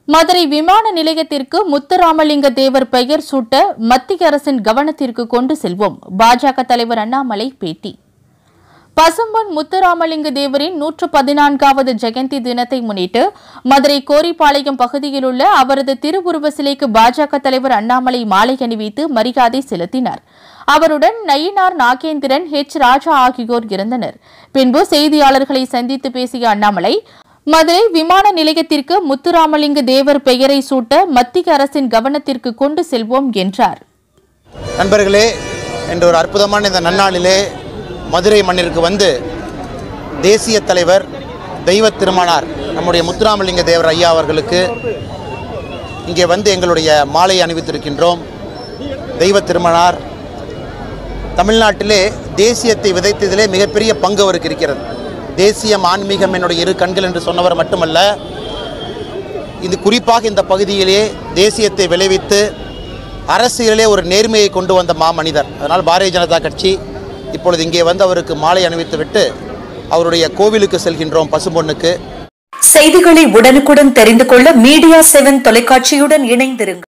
மதுரை விமான நிலையத்திற்கு முத்துராமலிங்க தேவர் பெயர் சூட்ட மத்திய அரசின் கவனத்திற்கு கொண்டு செல்வோம் பாஜக தலைவர் அண்ணாமலை பேட்டி பசும்பொன் முத்துராமலிங்க தேவரின் நூற்று பதினான்காவது ஜெயந்தி தினத்தை முன்னிட்டு மதுரை கோரிப்பாளையம் பகுதியில் உள்ள அவரது திருவுருவ சிலைக்கு பாஜக தலைவர் அண்ணாமலை மாலை அணிவித்து மரியாதை செலுத்தினார் அவருடன் நயினார் நாகேந்திரன் ஹெச் ராஜா ஆகியோர் இருந்தனர் பின்பு செய்தியாளர்களை சந்தித்து பேசிய அண்ணாமலை மதுரை விமான நிலையத்திற்கு முத்துராமலிங்க தேவர் பெயரை சூட்ட மத்திய அரசின் கவனத்திற்கு கொண்டு செல்வோம் என்றார் நண்பர்களே என்ற ஒரு அற்புதமான இந்த நன்னாளிலே மதுரை மண்ணிற்கு வந்து தேசிய தலைவர் தெய்வ திருமணார் நம்முடைய முத்துராமலிங்க தேவர் ஐயா அவர்களுக்கு இங்கே வந்து எங்களுடைய மாலை அணிவித்திருக்கின்றோம் தெய்வ திருமணார் தமிழ்நாட்டிலே தேசியத்தை விதைத்ததிலே மிகப்பெரிய பங்கு அவருக்கு இருக்கிறது தேசியம் ஆன்மீகம் என்னுடைய இரு கண்கள் என்று சொன்னவர் மட்டுமல்ல இது குறிப்பாக இந்த பகுதியிலே தேசியத்தை விளைவித்து அரசியலிலே ஒரு நேர்மையை கொண்டு வந்த மாமனிதர் அதனால் பாரதிய ஜனதா கட்சி இப்பொழுது இங்கே வந்து அவருக்கு மாலை அணிவித்துவிட்டு அவருடைய கோவிலுக்கு செல்கின்றோம் பசும்பொன்னுக்கு செய்திகளை உடனுக்குடன் தெரிந்து கொள்ள மீடியா செவன் தொலைக்காட்சியுடன் இணைந்திருங்கள்